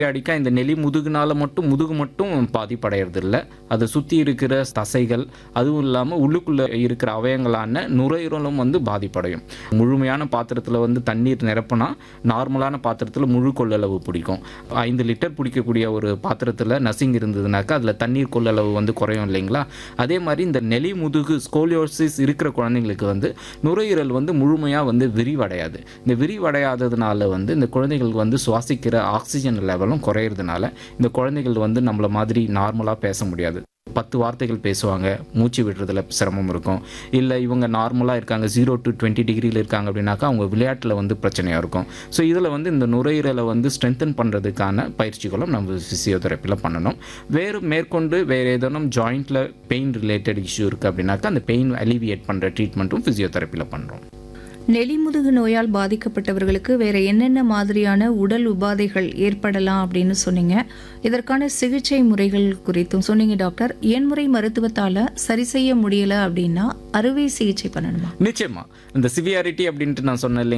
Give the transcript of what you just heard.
அடிக்கா இந்த நெலி முதுகுனால மட்டும் முதுகு மட்டும் பாதிப்படைகிறது இல்லை அதை சுற்றி இருக்கிற தசைகள் அதுவும் இல்லாமல் உள்ளுக்குள்ளே இருக்கிற அவயங்களான நுரையீரலும் வந்து பாதிப்படையும் முழுமையான பாத்திரத்தில் வந்து தண்ணீர் நிரப்புனா நார்மலான பாத்திரத்தில் முழு கொள்ளளவு பிடிக்கும் ஐந்து லிட்டர் பிடிக்கக்கூடிய ஒரு பாத்திரத்தில் நசிங் இருந்ததுனாக்கா அதில் தண்ணீர் கொள்ளளவு வந்து குறையும் இல்லைங்களா அதே மாதிரி இந்த நெலி முதுகு ஸ்கோலியோசிஸ் இருக்கிற குழந்தைங்களுக்கு வந்து நுரையீரல் வந்து முழுமையாக வந்து விரிவடையாது இந்த விரிவடையாததுனால வந்து இந்த குழந்தைகளுக்கு வந்து சுவாசிக்கிற ஆக்சிஜன் லெவலும் குறையிறதுனால இந்த குழந்தைகள் வந்து நம்மள மாதிரி நார்மலாக பேச முடியாது பத்து வார்த்தைகள் பேசுவாங்க மூச்சு விடுறதுல சிரமம் இருக்கும் இல்லை இவங்க நார்மலாக இருக்காங்க ஜீரோ டு டுவெண்ட்டி டிகிரியில் இருக்காங்க அப்படின்னாக்கா அவங்க விளையாட்டில் வந்து பிரச்சனையாக இருக்கும் ஸோ இதில் வந்து இந்த நுரையீரலை வந்து ஸ்ட்ரென்தன் பண்ணுறதுக்கான பயிற்சிகளும் நம்ம ஃபிசியோதெரப்பியில் பண்ணணும் வேறு மேற்கொண்டு வேறு ஏதேனும் ஜாயிண்ட்டில் பெயின் ரிலேட்டட் இஷ்யூ இருக்குது அப்படின்னாக்கா அந்த பெயின் அலிவியேட் பண்ணுற ட்ரீட்மெண்ட்டும் ஃபிசியோதெரப்பியில் பண்ணுறோம் நெலிமுதுகு நோயால் பாதிக்கப்பட்டவர்களுக்கு வேற என்னென்ன மாதிரியான உடல் உபாதைகள் ஏற்படலாம் அப்படின்னு சொன்னீங்க இதற்கான சிகிச்சை முறைகள் குறித்தும் சொன்னீங்க டாக்டர் எண்முறை மருத்துவத்தால சரி செய்ய முடியல அப்படின்னா அறுவை சிகிச்சை பண்ணணுமா நிச்சயமா இந்த சிவியாரிட்டி அப்படின்ட்டு நான் சொன்னேன் இல்லைங்களா